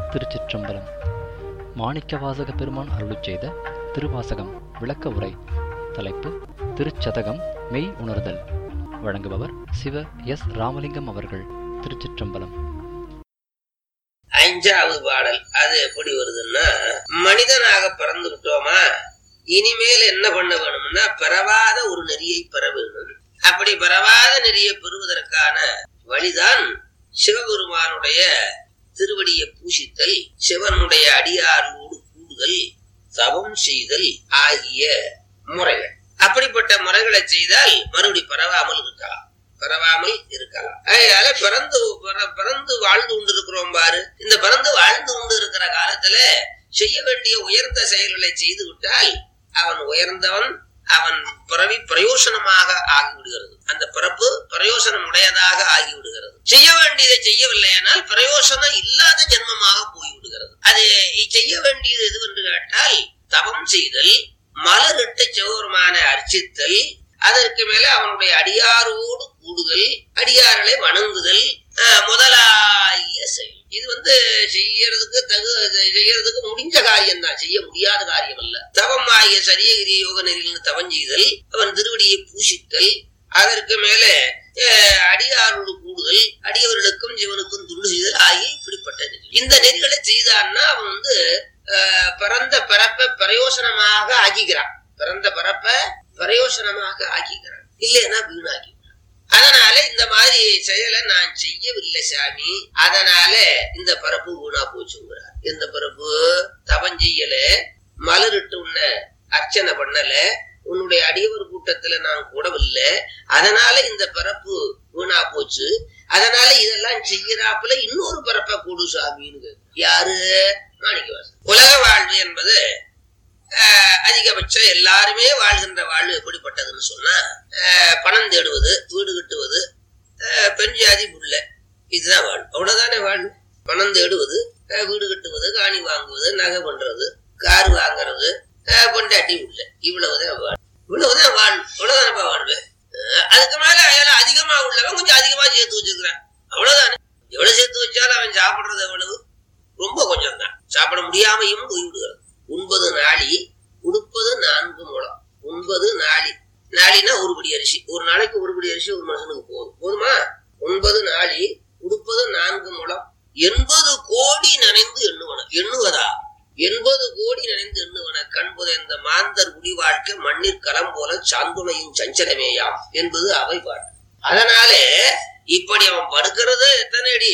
திருச்சிற்றம்பலம் மாணிக்கவாசக பெருமான் அருளிச் செய்த திருவாசகம் விளக்க உரை தலைப்பு திருச்சதகம் மெய் உணர்தல் வழங்குபவர் சிவ எஸ் ராமலிங்கம் அவர்கள் திருச்சிற்றம்பலம் அஞ்சாவது பாடல் அது எப்படி வருதுன்னா மனிதனாக பிறந்து விட்டோமா இனிமேல் என்ன பண்ண வேணும்னா பிறவாத ஒரு நெறியை பெற வேணும் அப்படி பிறவாத நெறியை பெறுவதற்கான வழிதான் சிவபெருமானுடைய திருவடியை பூசித்தல் சிவனுடைய அடியாரோடு கூடுதல் தவம் செய்தல் ஆகிய முறைகள் அப்படிப்பட்ட முறைகளை செய்தால் மறுபடி பரவாமல் இருக்கலாம் பரவாமல் இருக்கலாம் அதனால பிறந்து பிற- பிறந்து வாழ்ந்து கொண்டு இருக்கிறோம் பாரு இந்த பிறந்து வாழ்ந்து கொண்டு இருக்கிற காலத்துல செய்ய வேண்டிய உயர்ந்த செயல்களை செய்து விட்டால் அவன் உயர்ந்தவன் அவன் பிறவி பிரயோசனமாக ஆகிவிடுகிறது அந்த பிறப்பு பிரயோசனம் உடையதாக ஆகிவிடுகிறது செய்ய வேண்டியதை செய்யவில்லையானால் பிரயோசனம் இல்லாத ஜென்மமாக போய்விடுகிறது அது செய்ய வேண்டியது எது என்று கேட்டால் தவம் செய்தல் மலரிட்ட சிவபெருமான அர்ச்சித்தல் அதற்கு மேல அவனுடைய அடியாரோடு கூடுதல் அடியார்களை வணங்குதல் அஹ், முதலாகிய செயல் இது வந்து செய்யறதுக்கு தகு செய்யறதுக்கு முடிஞ்ச காரியம் தான் செய்ய முடியாத காரியம் அல்ல தவம் ஆகிய சரியகிரி யோக நெறியில் தவம் செய்தல் அவன் திருவடியை பூசித்தல் அதற்கு மேல அஹ், அடியாரோடு கூடுதல் அடியவர்களுக்கும் ஜீவனுக்கும் துண்டு செய்தல் ஆகிய இப்படிப்பட்ட நெறி இந்த நெறிகளை செய்தான்னா அவன் வந்து அஹ், பிறந்த பிறப்பை பிரயோசனமாக ஆக்கிக்கிறான் பிறந்த பிறப்பை பிரயோசனமாக ஆக்கிக்கிறான் இல்லைன்னா வீணாக்கி அதனால இந்த மாதிரி செயலை நான் செய்யவில்லை சாமி அதனால இந்த பரப்பு வீணா போச்சுங்கிறார் இந்த பரப்பு தவம் செய்யல மலரிட்டு உன்ன அர்ச்சனை பண்ணல உன்னுடைய அடியவர் கூட்டத்துல நான் கூடவில்லை அதனால இந்த பரப்பு வீணா போச்சு அதனால இதெல்லாம் செய்யறாப்புல இன்னொரு பரப்பை கூடு சாமின்னு கேக்குது. யாரு மாணிக்கவாசன் உலக வாழ்வு என்பது ஆஹ், அதிகபட்சம் எல்லாருமே வாழ்கின்ற வாழ்வு எப்படிப்பட்டதுன்னு சொன்னா ஆஹ், பணம் தேடுவது வீடு கட்டுவது ஆஹ், பெண் ஜாதி புள்ள இதுதான் வாழ்வு அவ்வளவுதானே வாழ்வு பணம் தேடுவது ஆஹ், வீடு கட்டுவது காணி வாங்குவது நகை பண்றது கார் வாங்குறது ஆஹ், பொண்டாட்டி உள்ள இவ்வளவுதான் வாழ்வு இவ்வளவுதான் வாழ்வு இவ்வளவுதானப்பா வாழ்வு ஆஹ், அதுக்கு மேல அதெல்லாம் அதிகமா உள்ளவன் கொஞ்சம் அதிகமா சேர்த்து வச்சிருக்கிறான் அவ்வளவுதானே எவ்வளவு சேர்த்து வச்சாலும் அவன் சாப்பிடுறது எவ்வளவு ரொம்ப கொஞ்சம் தான் சாப்பிட முடியாமையும் போய்விடுகிறது உண்பது நாளி உடுப்பது நான்கு முழம் உண்பது நாளி நாளினா ஒரு படி அரிசி ஒரு நாளைக்கு ஒரு படி அரிசி ஒரு மனுஷனுக்கு போதும் போதுமா ஒன்பது நாளி உடுப்பது நான்கு முழம் எண்பது கோடி நினைந்து எண்ணுவன எண்ணுவதா எண்பது கோடி நினைந்து எண்ணுவன கண்புதை இந்த மாந்தர் குடி வாழ்க்கை மண்ணிற் களம் போல சாந்துணையும் சஞ்சலமேயாம் என்பது அவை பாட்டு அதனாலே இப்படி அவன் படுக்கிறது எத்தனை அடி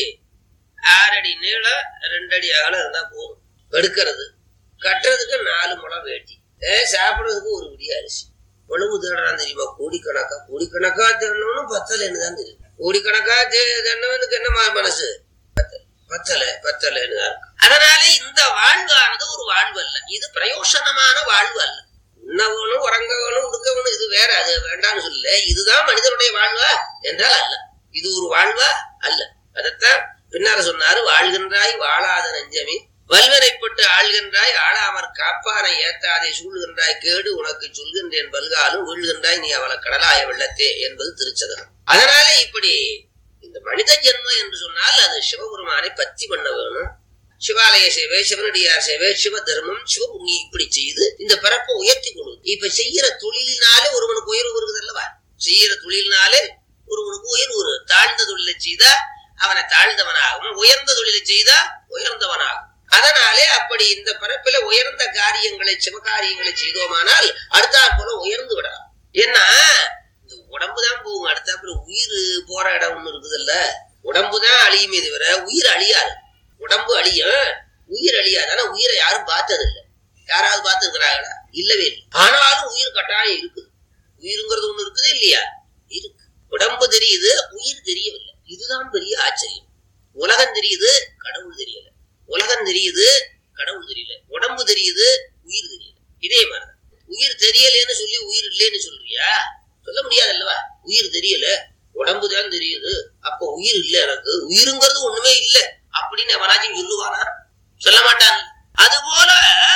ஆறு அடி நீளம் ரெண்டு அடி அகலம் இருந்தா போதும் எடுக்கிறது கட்டுறதுக்கு நாலு முளம் வேட்டி ஏ, சாப்பிடுறதுக்கு ஒரு பிடி அரிசி உணவு தேடுறான் தெரியுமா கோடிக்கணக்கா கோடிக்கணக்கா தேடணும்னு பத்தலைன்னு தான் தெரியும் கோடிக்கணக்கா தே- தேடினவனுக்கு என்ன மா- மனசு பத்தல பத்தல பத்தலைன்னு தான் இருக்கு அதனால இந்த வாழ்வானது ஒரு வாழ்வு அல்ல இது பிரயோசனமான வாழ்வு அல்ல உண்ணவனும் உறங்கவனும் உடுக்கவனும் இது வேற அது வேண்டாம்னு சொல்லல இதுதான் மனிதனுடைய வாழ்வா என்றால் அல்ல இது ஒரு வாழ்வா அல்ல அதைத்தான் பின்னால சொன்னாரு வாழ்கின்றாய் வாழாத நெஞ்சமே வல்வனைப்பட்டு ஆள்கின்றாய் ஆளாமற் காப்பானை ஏத்தாதே சூழ்கின்றாய் கேடு உனக்கு சொல்கின்றேன் பல்காலும் வீழ்கின்றாய் நீ அவளை கடலாய வெள்ளத்தே என்பது திருச்சதனம் அதனால இப்படி இந்த மனித ஜென்மம் என்று சொன்னால் அது சிவபெருமானை பத்தி பண்ண வேணும் சிவாலய சேவை சிவனடியார் சேவை சிவ தர்மம் சிவபுண்ணியம் இப்படி செய்து இந்த பிறப்பை உயர்த்தி கொள்வது இப்ப செய்யற தொழிலினாலே ஒருவனுக்கு உயர்வு வருகிறது அல்லவா செய்யற தொழிலினாலே ஒருவனுக்கு உயர்வு வருது தாழ்ந்த தொழிலை செய்தா அவனை தாழ்ந்தவனாகவும் உயர்ந்த தொழிலை செய்தா உயர்ந்தவனாகும் அதனாலே அப்படி இந்த பிறப்பில உயர்ந்த காரியங்களை சிவகாரியங்களை செய்தோமானால் அடுத்தாற் போல உயர்ந்து விடலாம் ஏன்னா இந்த உடம்பு தான் போகும் அடுத்தாப்புல உயிர் போற இடம் ஒண்ணு இருக்குதுல்ல உடம்பு தான் அழியுமே தவிர உயிர் அழியாது உடம்பு அழியும் உயிர் அழியாது ஆனா உயிரை யாரும் பார்த்தது இல்ல யாராவது பார்த்துருக்கிறாங்களா இல்லவே இல்லை ஆனாலும் உயிர் கட்டாயம் இருக்குது உயிருங்கிறது ஒண்ணு இருக்குது இல்லையா இருக்கு உடம்பு தெரியுது உயிர் தெரியவில்லை இதுதான் பெரிய ஆச்சரியம் உலகம் தெரியுது கடவுள் தெரியல உலகம் தெரியுது கடவுள் தெரியல உடம்பு தெரியுது உயிர் தெரியல இதே மாதிரிதான் உயிர் தெரியலன்னு சொல்லி உயிர் இல்லைன்னு சொல்றியா சொல்ல முடியாது அல்லவா உயிர் தெரியல உடம்பு தான் தெரியுது அப்ப உயிர் இல்ல எனக்கு உயிருங்கிறது ஒண்ணுமே இல்ல அப்படின்னு எவனாச்சும் சொல்லுவானா சொல்ல மாட்டான் அதுபோல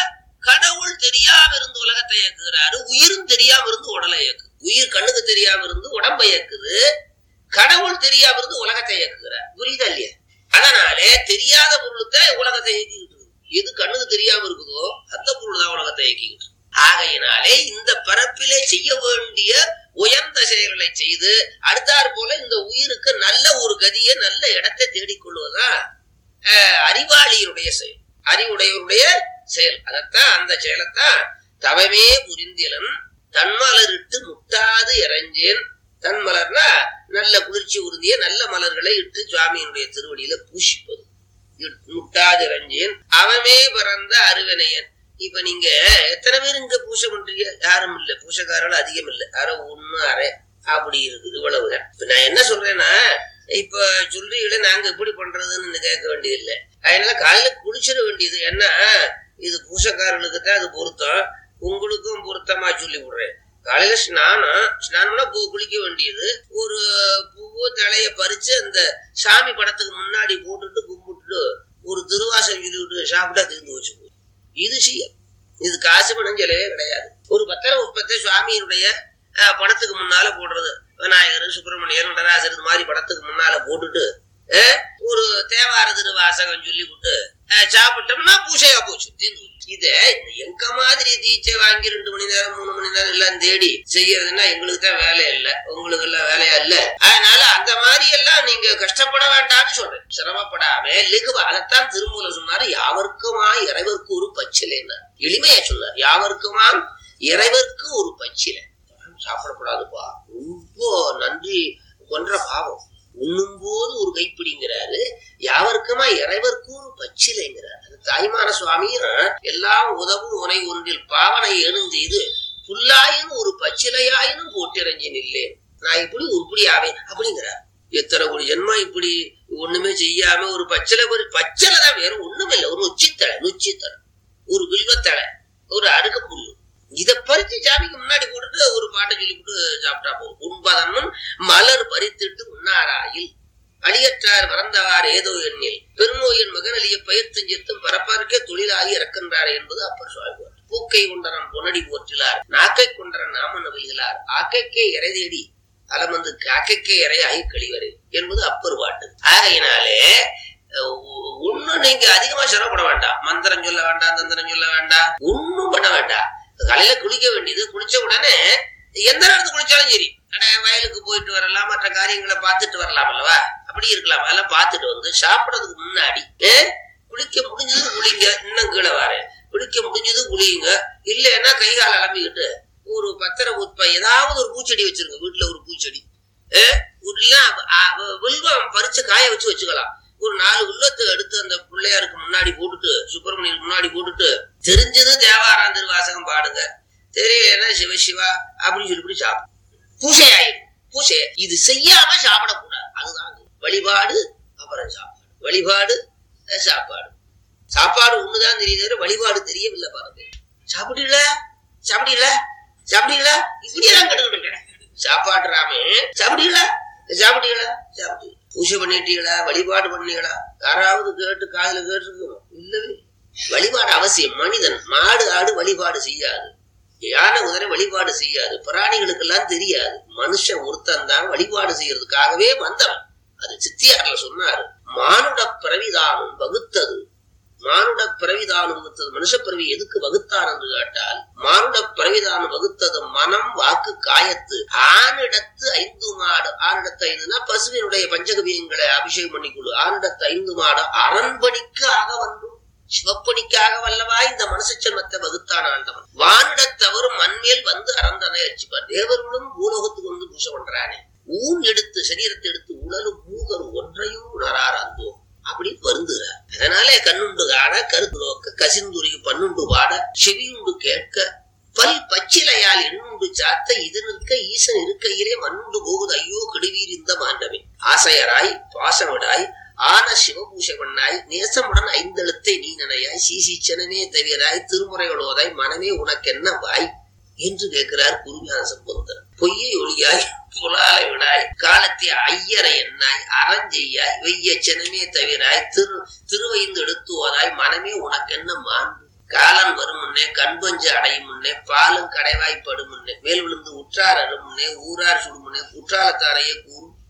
கடவுள் தெரியாம இருந்து உலகத்தை இயக்குகிறாரு உயிரும் தெரியாம இருந்து உடலை இயக்கு உயிர் கண்ணுக்கு தெரியாம இருந்து உடம்பை இயக்குது கடவுள் தெரியாம இருந்து உலகத்தை இயக்குகிறார் புரியுதா இல்லையா அதனாலே தெரியாத பொருளுக்கு உலகத்தை இயக்கிக்கிட்டு இருக்கு. எது கண்ணுக்கு தெரியாம இருக்குதோ அந்த பொருள் தான் உலகத்தை இயக்கிக்கிட்டு இருக்கு. ஆகையினாலே இந்த பரப்பிலே செய்ய வேண்டிய உயர்ந்த செயல்களை செய்து அடுத்தாற் போல இந்த உயிருக்கு நல்ல ஒரு கதியை நல்ல இடத்தை தேடிக்கொள்வதுதான் அஹ், அறிவாளியினுடைய செயல் அறிவுடையவருடைய செயல் அதைத்தான் அந்த செயலைத்தான் தவமே புரிந்திலன் தன்மலரிட்டு முட்டாது இறைஞ்சேன் தன் மலர்னா நல்ல குளிர்ச்சி உறுதிய நல்ல மலர்களை இட்டு சுவாமியினுடைய திருவடியில பூஷிப்பது இட்- முட்டாது இறைஞ்சேன் அவமே பிறந்த அருவினையன் இப்ப நீங்க எத்தனை பேர் இங்க பூஜை பண்றீங்க யாரும் இல்ல பூஜைக்காரர்கள் அதிகம் இல்ல யாரோ ஒண்ணு அரை அப்படி இருக்குது இவ்வளவுதான் இப்ப நான் என்ன சொல்றேன்னா இப்ப சொல்றீங்களே நாங்க எப்படி பண்றதுன்னு கேட்க வேண்டியது இல்ல அதனால காலையில குளிச்சிட வேண்டியது ஏன்னா இது பூசக்காரர்களுக்கு தான் அது பொருத்தம் உங்களுக்கும் பொருத்தமா சொல்லி விடுறேன் காலையில ஸ்நானம் ஸ்நானம்னா பூ குளிக்க வேண்டியது ஒரு பூவோ தலைய பறிச்சு அந்த சாமி படத்துக்கு முன்னாடி போட்டுட்டு கும்பிட்டுட்டு ஒரு திருவாசம் சொல்லிவிட்டு சாப்பிட்டா திருந்து வச்சு போய் இது செய்யும் இது காசு பணம் செலவே கிடையாது ஒரு பத்திர உற்பத்தி சுவாமியினுடைய அஹ், படத்துக்கு முன்னால போடுறது விநாயகர் சுப்பிரமணியன் நடராசர் இது மாதிரி படத்துக்கு முன்னால போட்டுட்டு அஹ், ஒரு தேவார திருவாசகம் சொல்லி விட்டு அஹ், சாப்பிட்டோம்னா பூசையா போச்சு தீர்ந்து போச்சு. இத இந்த எங்க மாதிரி தீட்சை வாங்கி ரெண்டு மணி நேரம் மூணு மணி நேரம் எல்லாம் தேடி செய்யறதுன்னா எங்களுக்கு தான் வேலை இல்ல உங்களுக்கு எல்லாம் வேலையா இல்ல அதனால அந்த மாதிரி எல்லாம் நீங்க கஷ்டப்பட வேண்டாம்னு சொல்றேன் சிரமப்படாம லெகுவா அதைத்தான் திருமூல சொன்னாரு யாவர்க்குமா இறைவர்க்கு ஒரு பச்சிலைன்னா எளிமையா சொன்னார் யாவர்க்குமா இறைவர்க்கு ஒரு பச்சிலை சாப்பிடக்கூடாதுப்பா ரொம்ப நன்றி கொன்ற பாவம் உண்ணும் போது ஒரு கைப்பிடிங்கிறாரு யாவருக்குமா இறைவர்க்கு ஒரு பச்சிலைங்கிறார் அது தாய்மான சுவாமியும் எல்லாம் உதவும் உனை ஒன்றில் பாவனை எழுந்தெய்து புல்லாயினும் ஒரு பச்சிலையாயினும் போட்டிறஞ்சி நில்லேன் நான் இப்படி உருப்படி ஆவேன் அப்படிங்கிறார் எத்தனை ஒரு ஜென்மம் இப்படி ஒண்ணுமே செய்யாம ஒரு பச்சிலை ஒரு பச்சிலை தான் வேற ஒண்ணுமே இல்லை ஒரு நொச்சித்தலை நொச்சித்தலை ஒரு வில்வத்தலை ஒரு அடுக்க புல்லு இத பறிச்சு சாமிக்கு முன்னாடி போட்டுட்டு ஒரு பாட்டை சொல்லிவிட்டு சாப்பிட்டா போதும் உண்பதன்னும் மலர் பறித்துட்டு உண்ணாராயில் அழியற்றார் மறந்தவார் ஏதோ எண்ணில் பெருநோயின் மகனலிய பயிர்த்தும் சித்தும் பரப்பாருக்கே தொழிலாகி இறக்கின்றார் என்பது அப்பர் சுவாமி பூக்கை கொண்டரன் பொன்னடி போற்றிலார் நாக்கை கொண்டரன் நாம நவில்கிறார் ஆக்கைக்கே இறை தேடி அலமந்து காக்கைக்கே இறையாகி கழிவரு என்பது அப்பர் பாட்டு ஆகையினாலே அஹ், ஒண்ணும் நீங்க அதிகமா சிரமப்பட வேண்டாம் மந்திரம் சொல்ல வேண்டாம் தந்திரம் சொல்ல வேண்டாம் ஒண்ணும் பண்ண வேண்டாம் காலையில குளிக்க வேண்டியது குளிச்ச உடனே எந்த நேரத்துக்கு குளிச்சாலும் சரி அட வயலுக்கு போயிட்டு வரலாம் மற்ற காரியங்களை பார்த்துட்டு வரலாம் அல்லவா அப்படி இருக்கலாம் அதெல்லாம் பார்த்துட்டு வந்து சாப்பிடறதுக்கு முன்னாடி ஏ, குளிக்க முடிஞ்சது குளிங்க இன்னும் கீழே வரேன் குளிக்க முடிஞ்சது குளியுங்க இல்லைன்னா கை கால் அலம்பிக்கிட்டு ஒரு பத்திர உற்ப ஏதாவது ஒரு பூச்செடி வச்சிருங்க வீட்டுல ஒரு பூச்செடி ஏ, இல்ல அ- அ- வில்வம் பறிச்சு காய வச்சு வச்சுக்கலாம் ஒரு நாலு உள்ளத்தை எடுத்து அந்த பிள்ளையாருக்கு முன்னாடி போட்டுட்டு சுப்பிரமணியனுக்கு முன்னாடி போட்டுட்டு தெரிஞ்சது தேவாராம் திருவாசகம் பாடுங்க தெரியலன்னா சிவ சிவா அப்படின்னு சொல்லிவிட்டு சாப்பிடும் பூசை ஆயிடும் பூசை இது செய்யாம சாப்பிடக்கூடாது அதுதான் இது. வழிபாடு அப்புறம் சாப்பாடு வழிபாடு அஹ் சாப்பாடு சாப்பாடு ஒண்ணுதான் தெரியுது தவிர வழிபாடு தெரியவில்லை பாருங்க சாப்பிடல சாப்பிடல சாப்பிடல இப்படியெல்லாம் கட்டுக்கிட்டு இருக்கேன் சாப்பாடு ராமே சாப்பிடல சாப்பிட்டீங்களா சாப்பிட்டு பூஜை பண்ணிட்டீங்களா வழிபாடு பண்ணீங்களா யாராவது கேட்டு காதுல கேட்டுருக்கோம் இல்லவே வழிபாடு அவசியம் மனிதன் மாடு ஆடு வழிபாடு செய்யாது யானை குதிரை வழிபாடு செய்யாது பிராணிகளுக்கெல்லாம் தெரியாது மனுஷன் ஒருத்தன் தான் வழிபாடு செய்யறதுக்காகவே வந்தவன் அது சித்தியார்ல சொன்னாரு மானுட பிறவிதானும் வகுத்தது மானுட பிறவிதானம் வகுத்தது மனுஷ பிறவி எதுக்கு வகுத்தான் என்று கேட்டால் மானுட பிறவிதானம் வகுத்தது மனம் வாக்கு காயத்து ஆணிடத்து ஐந்து மாடு ஆணிடத்து ஐந்துனா பசுவினுடைய பஞ்சகவியங்களை அபிஷேகம் பண்ணிக்கொள்ளு ஆணிடத்து ஐந்து மாடு அரண்பணிக்காக வந்தும் சிவப்பணிக்காக வல்லவா இந்த மனுஷ ஜென்மத்தை வகுத்தான் ஆண்டவன் வானிடத்தவரும் மண்மேல் வந்து அறந்தனை அச்சுப்பார் தேவர்களும் பூலோகத்துக்கு வந்து பூசை பண்றானே ஊன் எடுத்து சரீரத்தை எடுத்து உடலும் மூகர் ஒன்றையும் உணரார் அந்தோ அப்படின்னு வருந்துகிறார் அதனாலே கண்ணுண்டு காண கருத்து நோக்க கசிந்துருகி பன்னுண்டு பாட செவியுண்டு கேட்க பல் பச்சிலையால் எண்ணுண்டு சாத்த இது நிற்க ஈசன் இருக்கையிலே மண்ணுண்டு போகுது ஐயோ கெடுவீர் இந்த மாண்டமே ஆசையராய் பாசமிடாய் ஆன சிவபூஷை பண்ணாய் நேசமுடன் ஐந்தெழுத்தை நீ நனையாய் சீசிச்சனமே தவிராய் திருமுறைகளோதாய் மனமே உனக்கென்ன வாய் என்று கேட்கிறார் குருஞான சம்பந்தர் பொய்யை ஒளியாய் புலாலை விடாய் காலத்தை ஐயரை எண்ணாய் அறஞ்செய்யாய் வெய்ய சினமே தவிராய் திரு திருவைந்து எடுத்துவதாய் மனமே உனக்கென்ன மாண்பு காலன் வரும் முன்னே கண்பஞ்சு அடையும் முன்னே பாலும் கடைவாய்ப்படும் முன்னே மேல் விழுந்து உற்றார் அரும் முன்னே ஊரார் சுடும் முன்னே குற்றாலத்தாரையே கூறும்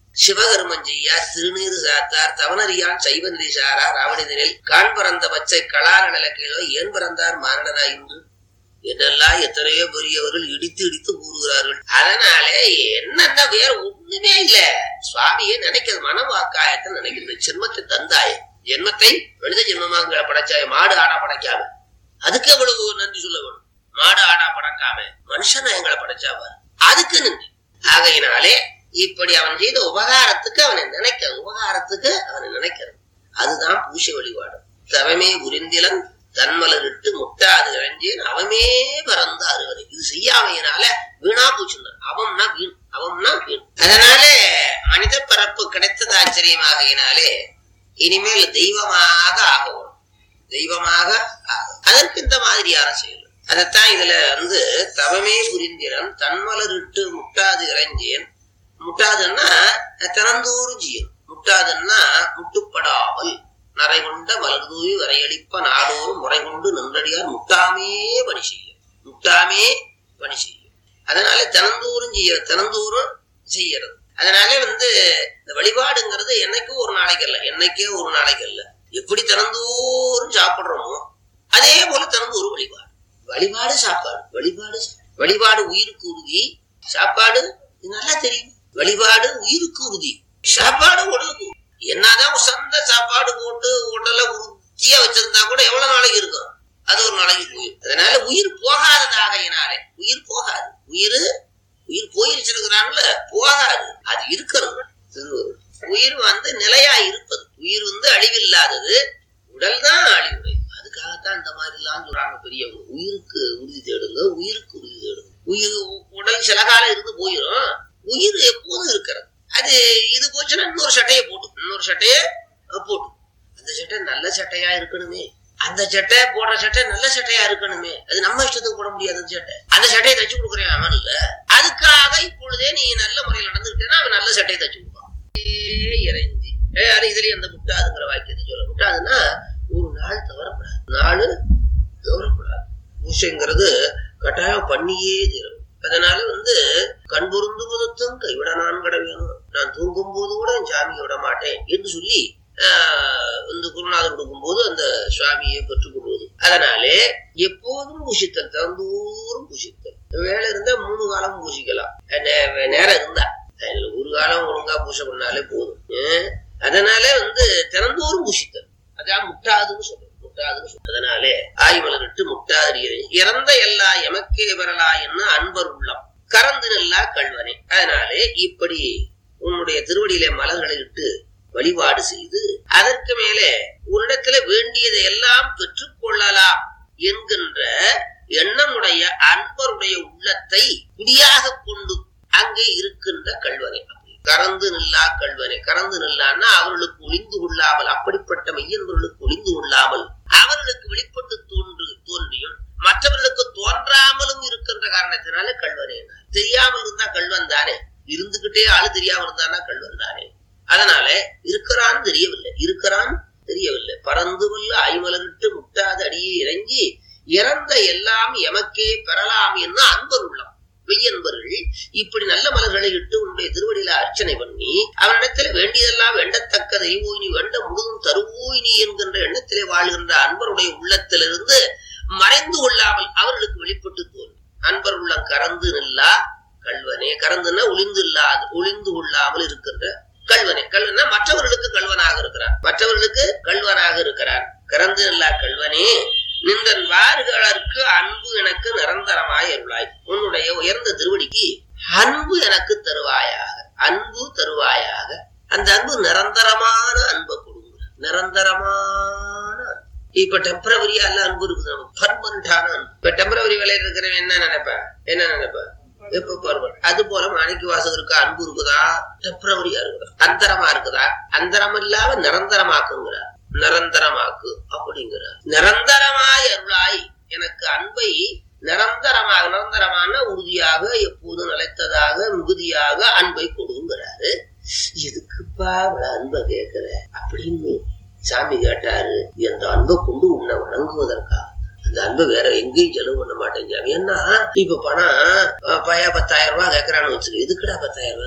சிவகர்மம் செய்யார் திருநீறு சாத்தார் தவனறியான் சைவ நெறிசாரார் ராவணிதரில் காண் பறந்த பச்சை கலார நிலக்கீழோ ஏன் பிறந்தார் மாரணனா இன்று என்னெல்லாம் எத்தனையோ பெரியவர்கள் இடித்து இடித்து கூறுகிறார்கள் அதனாலே என்னென்ன வேற ஒண்ணுமே இல்ல சுவாமியை நினைக்கிறது மனவாக்காயத்தை நினைக்கிறது ஜென்மத்தை தந்தாய ஜென்மத்தை மனித ஜென்மமாக படைச்சாய மாடு ஆடா படைக்காம அதுக்கு எவ்வளவு நன்றி சொல்ல வேணும் மாடு ஆடா படைக்காம மனுஷனை எங்களை படைச்சாவ அதுக்கு நன்றி ஆகையினாலே இப்படி அவன் செய்த உபகாரத்துக்கு அவனை நினைக்க உபகாரத்துக்கு அவனை நினைக்கிறது அதுதான் பூசை வழிபாடு தவமே புரிந்திலன் தன்மலரிட்டு முட்டாது இழஞ்சேன் அவமே பறந்த அறுவரை இது செய்யாமையினால வீணா போச்சுன்னார் அவம்னா வீண் அவம்னா வீண் அதனால மனித பரப்பு கிடைத்தது ஆச்சரியமாகையினாலே இனிமேல் தெய்வமாக ஆகவும் தெய்வமாக ஆகும் அதற்கு இந்த மாதிரியான செயல் அதைத்தான் இதுல வந்து தவமே புரிந்திரன் தன்மலரிட்டு முட்டாது இறைஞ்சேன் முட்டாதுன்னா திறந்தோறும் ஜீவன் முட்டாதுன்னா முட்டுப்படாமல் நரை கொண்ட மலர்தூவி வரையளிப்ப நாடோறும் முறை கொண்டு நின்றடியார் முட்டாமே பணி செய்யும் முட்டாமே பணி செய்யும் அதனால தினந்தோறும் செய்ய தினந்தோறும் செய்யறது அதனால வந்து இந்த வழிபாடுங்கிறது என்னைக்கும் ஒரு நாளைக்கு அல்ல என்னைக்கே ஒரு நாளைக்கு அல்ல எப்படி தினந்தோறும் சாப்பிடுறோமோ அதே போல தினந்தோறும் வழிபாடு வழிபாடு சாப்பாடு வழிபாடு சா- வழிபாடு உயிருக்கு உறுதி சாப்பாடு இது நல்லா தெரியும் வழிபாடு உயிருக்கு உறுதி சாப்பாடு உடலுக்கு உறுதி. என்னதான் சொந்த சாப்பாடு போட்டு உடலை உறுதியா வச்சிருந்தா கூட எவ்வளவு நாளைக்கு இருக்கும் அது ஒரு நாளைக்கு போயிடும் அதனால உயிர் போகாததாகையினாலே உயிர் போகாது உயிர் உயிர் போயிருச்சிருக்கிறான்ல போகாது அது இருக்கணும் திருவருள் உயிர் வந்து நிலையா இருப்பது உயிர் வந்து அழிவில்லாதது உடல் தான் அழிவுடை அதுக்காகத்தான் இந்த மாதிரி எல்லாம் சொல்றாங்க பெரியவங்க உயிருக்கு உறுதி தேடுங்க உயிருக்கு உறுதி தேடுங்க உயிர் உடல் சில காலம் இருந்து போயிடும் உயிர் எப்போதும் இருக்கிறது அது இது போச்சுன்னா இன்னொரு சட்டையை போட்டு இன்னொரு சட்டையை அஹ், போட்டு அந்த சட்டை நல்ல சட்டையா இருக்கணுமே அந்த சட்டை போடுற சட்டை நல்ல சட்டையா இருக்கணுமே அது நம்ம இஷ்டத்துக்கு போட முடியாது அந்த சட்டை அந்த சட்டையை தச்சு கொடுக்குறேன் அவன் இல்ல அதுக்காக இப்பொழுதே நீ நல்ல முறையில் நடந்துக்கிட்டேன்னா அவன் நல்ல சட்டையை தச்சு கொடுப்பான் ஏ இறைஞ்சி ஏ அது இதுலயும் அந்த முட்டாதுங்கிற வாக்கியத்தை சொல்ல முட்டாதுன்னா ஒரு நாள் தவறப்படாது நாள் தவறப்படாது பூசைங்கிறது கட்டாயம் பண்ணியே தீரும் அதனால வந்து கண் பொருந்துவதத்தும் கைவிட நான் கட வேணும் நான் தூங்கும் போது கூட என் சாமியை விட மாட்டேன் என்று சொல்லி ஆஹ், இந்த குருநாதர் கொடுக்கும்போது அந்த சுவாமியை பெற்றுக்கொள்வது அதனாலே எப்போதும் பூசித்தல் திறந்தோறும் பூசித்தல் வேலை இருந்தா மூணு காலம் பூசிக்கலாம் நே- நேரம் இருந்தா அதுல ஒரு காலம் ஒழுங்கா பூசை பண்ணாலே போதும் ஏன்? அதனால வந்து திறந்தோறும் பூசித்தல் அதான் முட்டாதுன்னு சொல்றோம் முட்டாதுன்னு சொல்றோம் அதனாலே ஆய்மலரிட்டு முட்டாதறியது இறந்த எல்லா எமக்கே வரலா என்ன அன்பர் உள்ளம் கறந்து நெல்லா கல்வனே அதனாலே இப்படி உன்னுடைய திருவடியிலே மலர்களை இட்டு வழிபாடு செய்து அதற்கு மேலே உன்னிடத்துல வேண்டியதை எல்லாம் பெற்றுக்கொள்ளலாம் என்கின்ற எண்ணமுடைய அன்பருடைய உள்ளத்தை குடியாக கொண்டு அங்கே இருக்கின்ற கல்வனை கறந்து நில்லா கல்வனை கறந்து நில்லான்னா அவர்களுக்கு ஒளிந்து கொள்ளாமல் அப்படிப்பட்ட மெய்யன்பர்களுக்கு ஒளிந்து கொள்ளாமல் அவர்களுக்கு வெளிப்பட்டு தோன்று தோன்றியும் மற்றவர்களுக்கு தோன்றாமலும் இருக்கின்ற காரணத்தினால கல்வனே தெரியாமல் இருந்தா கல்வன் தானே இருந்துகிட்டே ஆளு தெரியாம இருந்தானா கல்வன் தானே அதனால இருக்கிறான் தெரியவில்லை இருக்கிறான் தெரியவில்லை பறந்து வல்ல ஐமலரிட்டு முட்டாத அடியே இறங்கி இறந்த எல்லாம் எமக்கே பெறலாம் என்ன அன்பர் உள்ளம் மெய்யன்பர்கள் இப்படி நல்ல மலர்களை இட்டு உன்னுடைய திருவடியில அர்ச்சனை பண்ணி அவனிடத்துல வேண்டியதெல்லாம் வேண்டத்தக்க தெய்வோயினி வேண்ட முழுதும் தருவோயினி என்கின்ற எண்ணத்திலே வாழ்கின்ற அன்பருடைய உள்ளத்திலிருந்து மறைந்து கொள்ளாமல் அவர்களுக்கு வெளிப்பட்டு தோன்றும் அன்பர் உள்ளம் கறந்து நில்லா கல்வனே கறந்துன்னா ஒளிந்து இல்லாது ஒளிந்து கொள்ளாமல் இருக்கின்ற கல்வனே கல்வனா மற்றவர்களுக்கு கல்வனாக இருக்கிறார் மற்றவர்களுக்கு கல்வனாக இருக்கிறார் கறந்து நில்லா கல்வனே நின்றன் வார்களற்கு அன்பு எனக்கு நிரந்தரமாய் அருளாய் உன்னுடைய உயர்ந்த திருவடிக்கு அன்பு எனக்கு தருவாயாக அன்பு தருவாயாக அந்த அன்பு நிரந்தரமான அன்பை கொடுங்க நிரந்தரமான அன்பு. இப்ப டெம்பரவரியா எல்லாம் அன்பு இருக்குது நமக்கு பர்மனண்டான அன்பு இப்ப டெம்பரவரி வேலையில் இருக்கிறவன் என்ன நினைப்பேன் என்ன நினைப்பேன் எப்ப பருவம் அது போல மாணிக்க வாசகருக்கு அன்பு இருக்குதா டெம்பரவரியா இருக்குதா அந்தரமா இருக்குதா அந்தரம் இல்லாம நிரந்தரமாக்குங்கிறார் நிரந்தரமாக்கு அப்படிங்கிறார் நிரந்தரமாய் அருளாய் எனக்கு அன்பை நிரந்தரமாக நிரந்தரமான உறுதியாக எப்போதும் நிலைத்ததாக மிகுதியாக அன்பை கொடுங்கிறாரு எதுக்குப்பா இவ்வளவு அன்பை கேட்கிற அப்படின்னு சாமி கேட்டாரு அந்த அன்பை கொண்டு உன்னை வணங்குவதற்காக அந்த அன்பை வேற எங்கேயும் செலவு பண்ண மாட்டேன் சாமி ஏன்னா இப்ப பணம் அஹ், பையன் பத்தாயிரம் ரூபாய் கேட்கறான்னு வச்சுக்க எதுக்குடா பத்தாயிரம் ரூபாய் கேட்கற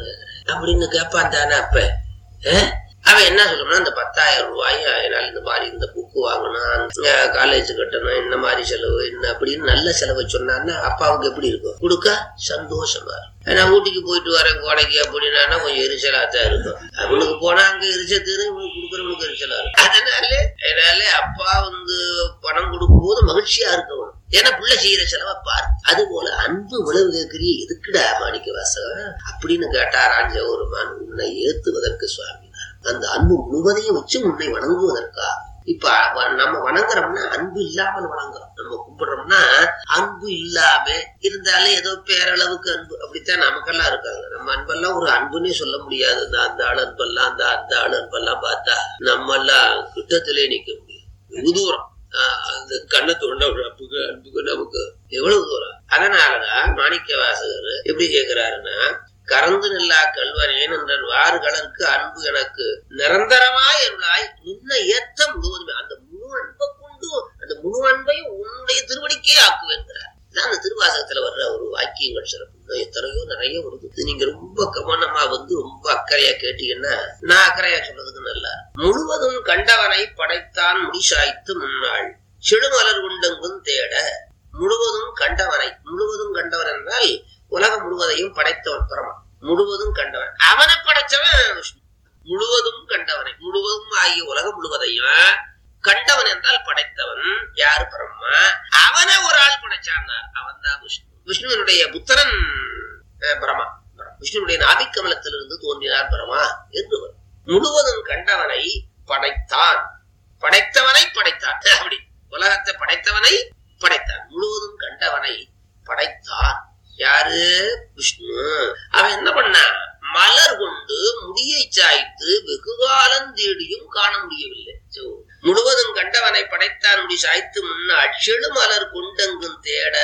அப்படின்னு கேட்பான் தானே அப்ப அஹ்? அவன் என்ன சொல்லணும்னா இந்த பத்தாயிரம் ரூபாய் என்னால் இந்த மாதிரி இந்த புக்கு வாங்கணும் காலேஜ் கட்டணும் இந்த மாதிரி செலவு என்ன அப்படின்னு நல்ல செலவை சொன்னான்னா அப்பாவுக்கு எப்படி இருக்கும் கொடுக்க சந்தோஷமா இருக்கும் நான் ஊட்டிக்கு போயிட்டு வரேன் கோடைக்கு அப்படின்னா கொஞ்சம் எரிச்சலா தான் இருக்கும் அவனுக்கு போனா அங்க எரிச்சல் தீரும் இவனுக்கு கொடுக்குறவனுக்கு எரிச்சலா இருக்கும் அதனால அதனால அப்பா வந்து பணம் கொடுக்கும் போது மகிழ்ச்சியா இருக்கணும் ஏன்னா பிள்ளை செய்யற செலவை பார் அது போல அன்பு உழவு கேட்கிறீ எதுக்குடா மாணிக்க வாசகன் அப்படின்னு கேட்டாரான் ஜெவருமான் உன்னை ஏத்துவதற்கு சுவாமினார் அந்த அன்பு முழுவதையும் வச்சு உன்னை வணங்குவதற்கா இப்ப வ- நம்ம வணங்குறோம்னா அன்பு இல்லாமல் வணங்குறோம் நம்ம கும்பிடுறோம்னா அன்பு இல்லாம இருந்தாலும் ஏதோ பேரளவுக்கு அன்பு அப்படித்தான் நமக்கெல்லாம் இருக்காங்க நம்ம அன்பெல்லாம் ஒரு அன்புன்னே சொல்ல முடியாது இந்த அந்த ஆள் அன்பெல்லாம் அந்த அந்த ஆள் அன்பெல்லாம் பார்த்தா நம்ம எல்லாம் கிட்டத்திலே நிக்க முடியும் வெகு தூரம் ஆஹ் அந்த கண்ணை தோண்ட ஒரு அன்புக்கு அன்புக்கு நமக்கு எவ்வளவு தூரம் அதனாலதான் மாணிக்க வாசகர் எப்படி கேக்குறாருன்னா கறந்து நில்லா கல்வரேன் என்ற வாறு கலருக்கு அன்பு எனக்கு நிரந்தரமாய் அருளாய் நின்ன ஏத்த முழுவதுமே அந்த முழு அன்பை கொண்டு அந்த முழு அன்பையும் உன்னுடைய திருவடிக்கே ஆக்குவேன்கிறார் இதான் அந்த திருவாசகத்துல வர்ற ஒரு வாக்கியங்கள் சிறப்பு இன்னும் எத்தனையோ நிறைய வருது இது நீங்க ரொம்ப கவனமா வந்து ரொம்ப அக்கறையா கேட்டீங்கன்னா நான் அக்கறையா சொல்றதுக்கு நல்லா இருக்கும். முழுவதும் கண்டவனை படைத்தான் முடிசாய்த்து முன்னாள் செழுமலர் குண்டங்கும் தேட முழுவதும் கண்டவனை முழுவதும் கண்டவன் என்றால் உலகம் முழுவதையும் படைத்தவன் பரமா முழுவதும் கண்டவன் அவனை படைச்சவன் விஷ்ணு முழுவதும் கண்டவனை முழுவதும் ஆகிய உலகம் முழுவதையும் கண்டவன் என்றால் படைத்தவன் யாரு பரமா அவனை ஒரு ஆள் படைச்சான் அவன் தான் விஷ்ணு விஷ்ணுவனுடைய புத்திரன் அஹ், பரமா விஷ்ணுனுடைய நாபிக்கமலத்திலிருந்து தோன்றினார் பரமா என்று வரும். முழுவதும் கண்டவனை படைத்தான் படைத்தவனை படைத்தான் அப்படி உலகத்தை படைத்தவனை படைத்தான் முழுவதும் கண்டவனை படைத்தான் யாரு விஷ்ணு அவன் என்ன பண்ணான் மலர் கொண்டு முடியை சாய்த்து வெகுகாலம் தேடியும் காண முடியவில்லை சோ, முழுவதும் கண்டவனை படைத்தான் முடி சாய்த்து முன்னாள் செழு மலர் கொண்டெங்கும் தேட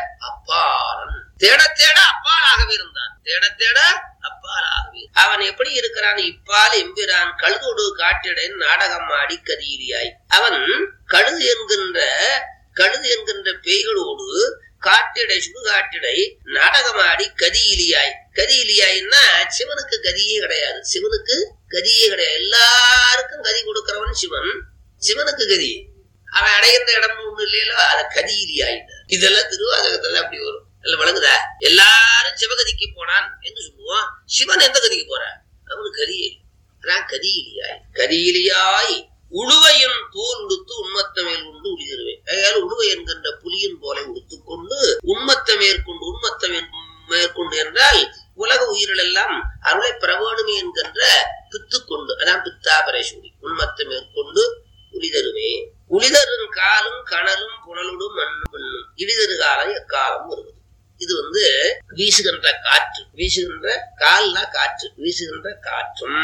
அப்பாலன் தேட தேட அப்பாலாகவே இருந்தான் தேட தேட அப்பாலாகவே அவன் எப்படி இருக்கிறான் இப்பால் எம்பிரான் கழுதோடு காட்டிடன் நாடகம் ஆடி கதியிலியாய் அவன் கழுது என்கின்ற கழுது என்கின்ற பேய்களோடு காட்டிடை சுடுகாட்டிடை நாடகமாடி கதியிலியாய் கதியிலியாய்னா சிவனுக்கு கதியே கிடையாது சிவனுக்கு கதியே கிடையாது எல்லாருக்கும் கதி கொடுக்கிறவன் சிவன் சிவனுக்கு கதி அவன் அடைகின்ற இடம் ஒண்ணு இல்லையோ அத கதியிலியாய் இதெல்லாம் திருவாசகத்துல அப்படி வரும் இல்ல வழங்குதா எல்லாரும் சிவகதிக்கு போனான் என்று சொல்லுவோம் சிவன் எந்த கதிக்கு போறான் அவனுக்கு கதியே இல்லை. அதான் கதியிலியாய் கதியிலியாய் உழுவையின் தோல் உடுத்து உண்மத்த மேல் உண்டு உளிதருவேன் அதாவது உழுவை என்கின்ற புலியின் போல உடுத்துக்கொண்டு உண்மத்த மேற்கொண்டு உண்மத்த மேற்- மேற்கொண்டு என்றால் உலக உயிர்கள் எல்லாம் அருளை பிரவேணுமே என்கின்ற பித்து கொண்டு அதான் பித்தாபரேஸ்வரி உண்மத்த மேற்கொண்டு உளிதருமே உளிதரும் காலும் கணலும் புனலுடும் மண்ணும் பெண்ணும் இழிதரு காலம் எக்காலம் வருவது இது வந்து வீசுகின்ற காற்று வீசுகின்ற கால்னா காற்று வீசுகின்ற காற்றும்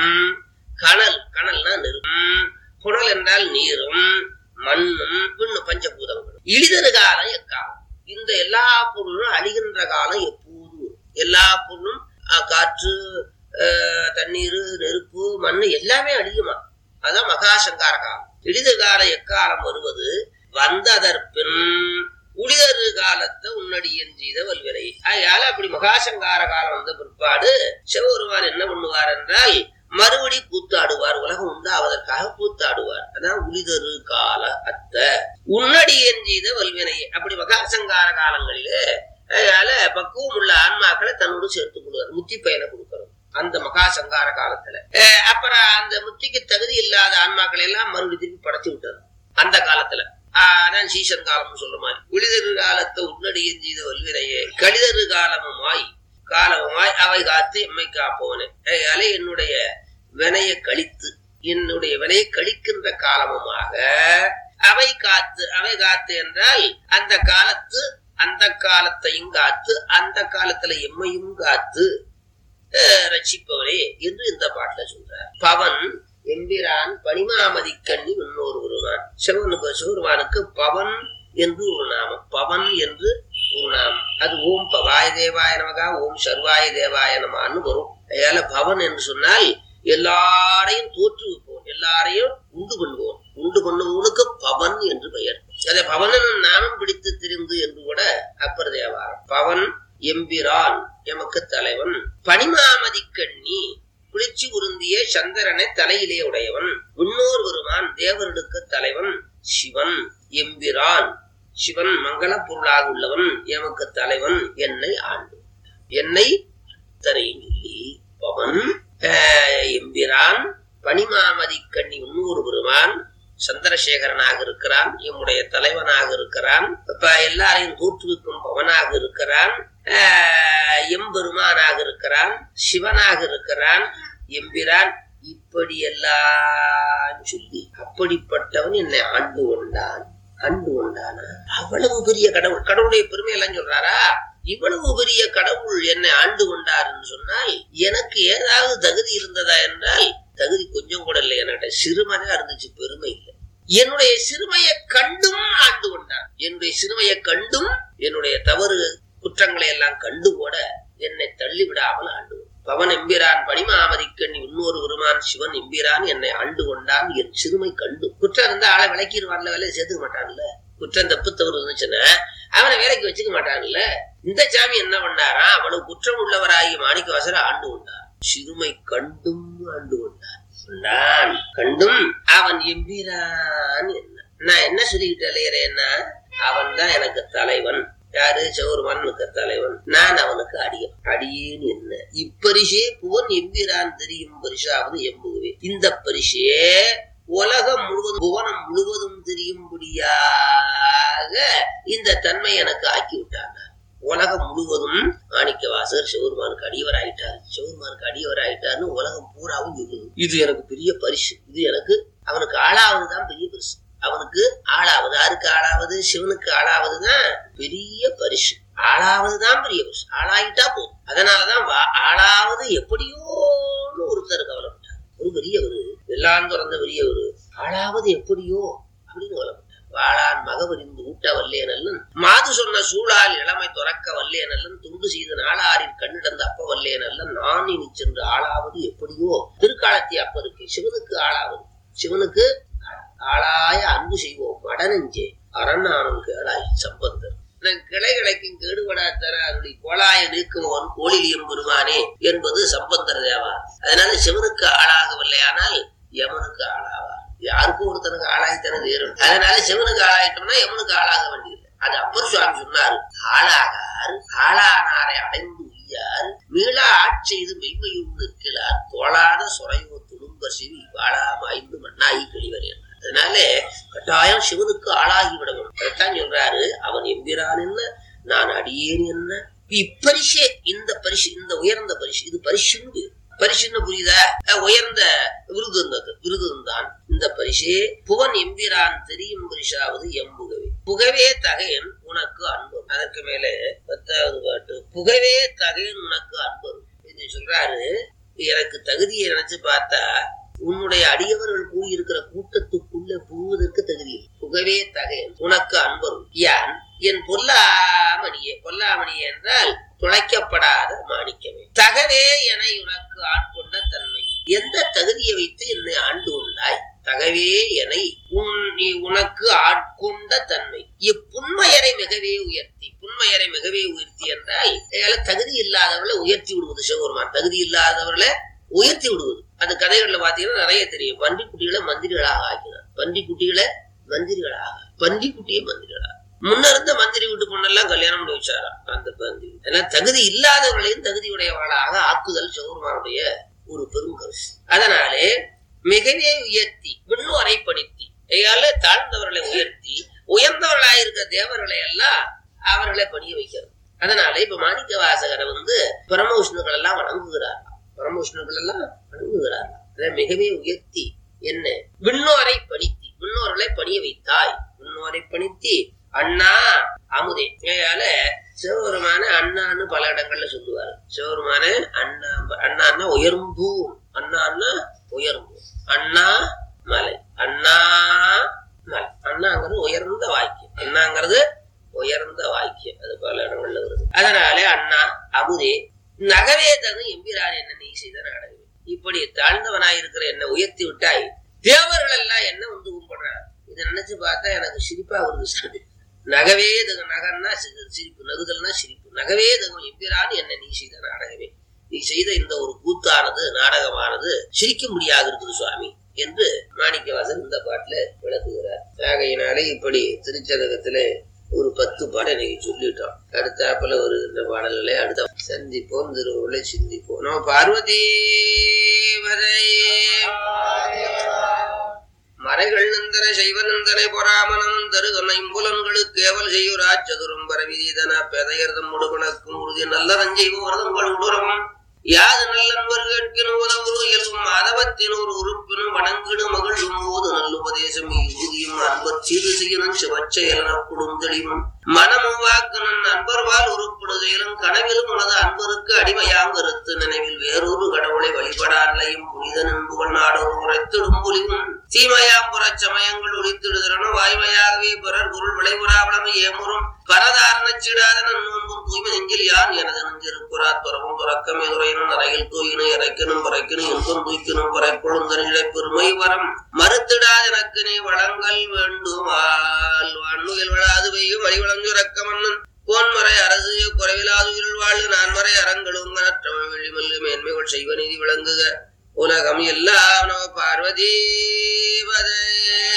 கணல் கணல்னா நெருப்பும் புனல் என்றால் நீரும் மண்ணும் பின்னும் பஞ்சபூதங்களும் இழிதரு காலம் எக்காலம் இந்த எல்லா பொருளும் அழிகின்ற காலம் எப்போது வரும். எல்லா பொருளும் அஹ், காற்று அஹ், தண்ணீர் நெருப்பு மண்ணு எல்லாமே அழியுமா அதான் மகாசங்கார காலம் இழிதரு காலம் எக்காலம் வருவது வந்ததற்பின் உளிதரு காலத்தை உன்னடியன் செய்த வல்வினை அதனால அப்படி மகாசங்கார காலம் வந்த பிற்பாடு சிவபெருமான் என்ன பண்ணுவார் என்றால் மறுபடி கூத்தாடுவார் உலகம் உண்டாவதற்காக கூத்தாடுவார் அதான் உளிதரு கால அத்த உன்னடியன் செய்த வல்வினை அப்படி மகாசங்கார காலங்களிலே அதனால பக்குவம் உள்ள ஆன்மாக்களை தன்னோடு சேர்த்துக் கொள்வார் முத்தி பயனை கொடுக்கிறோம் அந்த மகா சங்கார காலத்துல அஹ் அப்புறம் அந்த முத்திக்கு தகுதி இல்லாத ஆன்மாக்களை எல்லாம் மறுபடியும் திருப்பி படைச்சு விட்டார் அந்த காலத்துல ஆஹ் அதான் சீசன் காலம்னு சொல்ற மாதிரி உளிதரு காலத்தை உன்னடியன் செய்த வல்வினையே கழிதரு காலமுமாய் காலமுமாய் அவை காத்து எம்மை காப்பவனே அதனால என்னுடைய வினையை கழித்து என்னுடைய வினையை கழிக்கின்ற காலமுமாக அவை காத்து அவை காத்து என்றால் அந்த காலத்து அந்த காலத்தையும் காத்து அந்த காலத்துல எம்மையும் காத்து அஹ், ரட்சிப்பவரே என்று இந்த பாட்டுல சொல்றார் பவன் எம்பிரான் பனிமாமதி கண்ணி இன்னொரு ஒருவன் சிவனுக்கு சிவருமானுக்கு பவன் என்று ஒரு நாமம் பவன் என்று ஒரு நாமம் அது ஓம் பவாய தேவாய நமகா ஓம் சர்வாய தேவாய நமான்னு வரும் அதனால பவன் என்று சொன்னால் எல்லாரையும் தோற்றுவிப்போம் எல்லாரையும் உண்டு பண்ணுவோம் உண்டு பண்ணுவோனுக்கு பவன் என்று பெயர் அதை பவனன் நாமம் பிடித்து திரிந்து என்று கூட அப்பர் தேவாரம் பவன் எம்பிரான் எமக்கு தலைவன் பனிமாமதி கண்ணி குளிர்ச்சி உருந்திய சந்திரனை தலையிலே உடையவன் முன்னோர் வருவான் தேவர்களுக்கு தலைவன் சிவன் எம்பிரான் சிவன் மங்கள பொருளாக உள்ளவன் எமக்கு தலைவன் என்னை ஆண்டு என்னை தரையும் சொல்லி பவன் ஆஹ், எம்பிரான் பனிமாமதி கண்ணி முன்னூறு வருவான் சந்திரசேகரனாக இருக்கிறான் எம்முடைய தலைவனாக இருக்கிறான் இப்ப எல்லாரையும் தோற்றுவிக்கும் பவனாக இருக்கிறான் ஆஹ், எம்பெருமானாக இருக்கிறான் சிவனாக இருக்கிறான் எம்பிரான் இப்படி எல்லாம் சொல்லி அப்படிப்பட்டவன் என்னை ஆண்டு கொண்டான் ஆண்டு கொண்டானா அவ்வளவு பெரிய கடவுள் கடவுளுடைய பெருமை எல்லாம் சொல்றாரா இவ்வளவு பெரிய கடவுள் என்னை ஆண்டு கொண்டாருன்னு சொன்னால் எனக்கு ஏதாவது தகுதி இருந்ததா என்றால் தகுதி கொஞ்சம் கூட இல்லை என்கிட்ட சிறுமையா இருந்துச்சு பெருமை இல்லை என்னுடைய சிறுமையை கண்டும் ஆண்டு கொண்டான் என்னுடைய சிறுமையை கண்டும் என்னுடைய தவறு குற்றங்களை எல்லாம் கண்டு கூட என்னை தள்ளி விடாமல் ஆண்டு கொண்டான். பவன் எம்பிரான் பனிமாமதிக்கண் இன்னொரு பெருமான் சிவன் எம்பிரான் என்னை ஆண்டு கொண்டான் என் சிறுமை கண்டு குற்றம் இருந்தா ஆளை விளக்கிடுவான்ல வேலையை சேர்த்துக்க மாட்டான்ல குற்றம் தப்பு தவறு இருந்துச்சுன்னா அவனை வேலைக்கு வச்சுக்க மாட்டான்ல இந்த சாமி என்ன பண்ணாரா அவ்வளவு குற்றம் உள்ளவராகி மாணிக்கவாசரை ஆண்டு கொண்டார் சிறுமை கண்டும் ஆண்டு கொண்டார் நான் கண்டும் அவன் எம்பிரான் என்ன நான் என்ன சொல்லிக்கிட்டு அலையிறேன்னா அவன் தான் எனக்கு தலைவன் யாரு சௌர்மனுக்கு தலைவன் நான் அவனுக்கு அடியன் அடியேன் என்ன இப்பரிசே புவன் எம்பிரான் தெரியும் பரிசாவது எம்புவே இந்த பரிசே உலகம் முழுவதும் புவனம் முழுவதும் தெரியும்படியாக இந்த தன்மை எனக்கு ஆக்கி விட்டான் உலகம் முழுவதும் மாணிக்க வாசகர் சிவருமானுக்கு அடியவர் ஆயிட்டார் சிவருமானுக்கு அடியவர் ஆயிட்டார்னு உலகம் பூராவும் சொல்லுது இது எனக்கு பெரிய பரிசு இது எனக்கு அவனுக்கு ஆளாவதுதான் பெரிய பரிசு அவனுக்கு ஆளாவது யாருக்கு ஆளாவது சிவனுக்கு ஆளாவதுதான் பெரிய பரிசு ஆளாவதுதான் பெரிய பரிசு ஆளாயிட்டா போதும் அதனாலதான் வா- ஆளாவது எப்படியோன்னு ஒருத்தர் கவலைப்பட்டார் ஒரு பெரியவர் எல்லாம் திறந்த பெரியவர் ஆளாவது எப்படியோ அப்படின்னு கவலைப்பட்டார் வாழான் மகவரிந்து ஊட்ட வல்லேனல்லன் மாது சொன்ன சூழால் இளமை துறக்க வல்லேனல்லன் துண்டு செய்த நாளாரில் கண்ணிடந்த அப்ப வல்லேனல்லன் நான் இனி சென்று ஆளாவது எப்படியோ திருக்காலத்தி அப்பருக்கு சிவனுக்கு ஆளாவது சிவனுக்கு ஆளாய அன்பு செய்வோம் மடனெஞ்சே அரணானும் கேளாய் சம்பந்தர் நம் கிளை கிளைக்கும் கேடுபடா தர அருளி கோளாய நீக்குமவன் கோழிலியம் பெருமானே என்பது சம்பந்தர் தேவா அதனால சிவனுக்கு ஆளாகவில்லை ஆனால் யமனுக்கு ஆளாவா யாருக்கும் ஒருத்தனுக்கு ஆளாய்த்தனது ஏறும் அதனால சிவனுக்கு ஆளாயிட்டோம்னா யமனுக்கு ஆளாக வேண்டியது அது அப்பர் சுவாமி சொன்னாரு ஆளாகார் ஆளானாரை அடைந்து உய்யார் மீளா ஆட்செய்து மெய்மையும் நிற்கிறார் தோளாத சுரையோ துடும்ப சிவி வாழாம ஐந்து மண்ணாகி கழிவர் என்றார் அதனால கட்டாயம் சிவனுக்கு ஆளாகி விட வேண்டும் அதைத்தான் சொல்றாரு அவன் எம்பிரான் என்ன நான் அடியேன் என்ன இப்பரிசே இந்த பரிசு இந்த உயர்ந்த பரிசு இது பரிசுன்னு பேரு. பரிசுன்னு புரியுதா அஹ் உயர்ந்த விருது இருந்தது விருது தான் இந்த பரிசே புவன் எம்பிரான் தெரியும் பரிசாவது எம்புகவே புகவே தகையன் உனக்கு அன்பரும் அதற்கு மேலே பத்தாவது பாட்டு புகவே தகையன் உனக்கு அன்பரும் இது சொல்றாரு எனக்கு தகுதியை நினைச்சு பார்த்தா உன்னுடைய அடியவர்கள் கூடியிருக்கிற கூட்டத்துக்குள்ள புகுவதற்கு தகுதி இல்லை. புகவே தகையன் உனக்கு அன்பரும் யான் என் பொல்லாமணியே பொல்லாமணியே என்றால் துளைக்கப்படாத மாணிக்கமே தகவே என உனக்கு ஆட்கொண்ட தன்மை எந்த தகுதியை வைத்து என்னை ஆண்டு கொண்டாய் தகவே என உன் நீ உனக்கு ஆட்கொண்ட தன்மை இப்புண்மையரை மிகவே உயர்த்தி புண்மையரை மிகவே உயர்த்தி என்றால் ஏல தகுதி இல்லாதவர்களை உயர்த்தி விடுவது சிவபெருமான் தகுதி இல்லாதவர்களை உயர்த்தி விடுவது அந்த கதைகள்ல பாத்தீங்கன்னா நிறைய தெரியும் பன்றிக்குட்டிகளை மந்திரிகளாக ஆக்கினார் பன்றிக்குட்டிகளை மந்திரிகளாக பன்றிக்குட்டியை மந்திரிகளாக முன்ன இருந்த மந்திரி வீட்டு பொண்ணெல்லாம் கல்யாணம் பண்ணி வச்சாராம் அந்த பந்திரி அதெல்லாம் தகுதி இல்லாதவர்களையும் தகுதியுடையவளாக ஆக்குதல் சிவபெருமானுடைய ஒரு பெரும் கருசு அதனாலே மிகவே உயர்த்தி விண்ணோரை படுத்தி ஐயால தாழ்ந்தவர்களை உயர்த்தி உயர்ந்தவர்களாயிருக்க தேவர்களை எல்லாம் அவர்களை பணிய வைக்கிறது அதனால இப்ப மாணிக்க வாசகரை வந்து பரமவிஷ்ணுக்கள் எல்லாம் வணங்குகிறார் பரமவிஷ்ணுக்கள் எல்லாம் வணங்குகிறார் அதை மிகவே உயர்த்தி என்ன விண்ணோரை பணித்தி விண்ணோர்களை பணிய வைத்தாய் விண்ணோரை பணித்தி அண்ணா அமுதே அதனால சிவபெருமான அண்ணான்னு பல இடங்கள்ல சொல்லுவாரு சிவபெருமான அண்ணா அண்ணான்னா உயர்ம்பூ அண்ணான்னா உயர்ம்பூ அண்ணா மலை அண்ணா மலை அண்ணாங்கிறது உயர்ந்த வாக்கியம் அண்ணாங்கிறது உயர்ந்த வாக்கியம் அது பல இடங்கள்ல வருது அதனால அண்ணா அமுதே நகவே தகு எம்பிரான் என்ன நீ செய்த நாடகமே இப்படி தாழ்ந்தவனாயிருக்கிற என்ன உயர்த்தி விட்டாய் தேவர்கள் எல்லாம் என்ன வந்து கும்பிடுறாங்க இதை நினைச்சு பார்த்தா எனக்கு சிரிப்பா வருது சாமி நகவே தகு நகன்னா சி- சிரிப்பு நகுதல்னா சிரிப்பு நகவே தகு எம்பிரான் என்ன நீ செய்த நாடகமே நீ செய்த இந்த ஒரு கூத்தானது நாடகமானது சிரிக்க முடியாது இருக்குது சுவாமி என்று மாணிக்கவாசன் இந்த பாட்டுல விளக்குகிறார் ஆகையினாலே இப்படி திருச்சதகத்துல ஒரு பத்து பாடல் நீங்க சொல்லிட்டோம் அடுத்தாப்புல வருகின்ற பாடல்களை அடுத்த சந்திப்போம் திருவுருளை சிந்திப்போம் நம்ம பார்வதி மறைகள் நந்தன செய்வ நந்தனை பொறாமனம் தருகனை புலன்களுக்கு கேவல் செய்யுரா சதுரம் பரவிதீதன பெதையர்தம் முடுகணக்கும் உறுதி நல்லதன் செய்வோர்தம் உடரம் யாது நல்லன்பர் கேட்கினும் உதவுரு இயல்பும் மாதவத்தின் ஒரு உறுப்பினும் வணங்கிடும் மகிழும் போது நல்லுபதேசம் இறுதியும் அன்பர் சீது செய்யணும் சிவச்செயலன கொடுந்தெளிவும் மனமும் வாக்குனன் அன்பர்வால் உருப்படுகையிலும் கனவிலும் உனது அன்பருக்கு அடிமையாங்கருத்து நினைவில் வேறொரு கடவுளை வழிபடாலையும் புனித நண்புகள் நாடொரு உரைத்திடும் புலிவும் தீமையாம் புறச் சமயங்கள் ஒழித்திடுதரனும் வாய்மையாகவே பிறர் பொருள் விளைவுறாவளமை ஏமுறும் பரதாரணச் சிடாதன நோன்பும் தூய்மை நெஞ்சில் யான் எனது நெஞ்சிருக்குறா துறவும் துறக்கமே துறையினும் அறையில் தூயினை இறைக்கணும் பறைக்கணும் இன்பம் தூய்க்கணும் பறைக்கொழுந்தனிடை பெருமை வரம் மறுத்திடாத எனக்கு நீ வளங்கள் வேண்டுமால் வண்ணுயில் விழாது பெய்யும் வழிவளஞ்சுரக்க மன்னன் கோன்மறை அரசு குறைவிலாது உயிர் வாழ்வு நான்மறை அறங்களும் கனற்றவன் வெள்ளிமல்லு மேன்மைகள் செய்வ நீதி விளங்குக உலகம் எல்லாம் நம பார்வதி பதே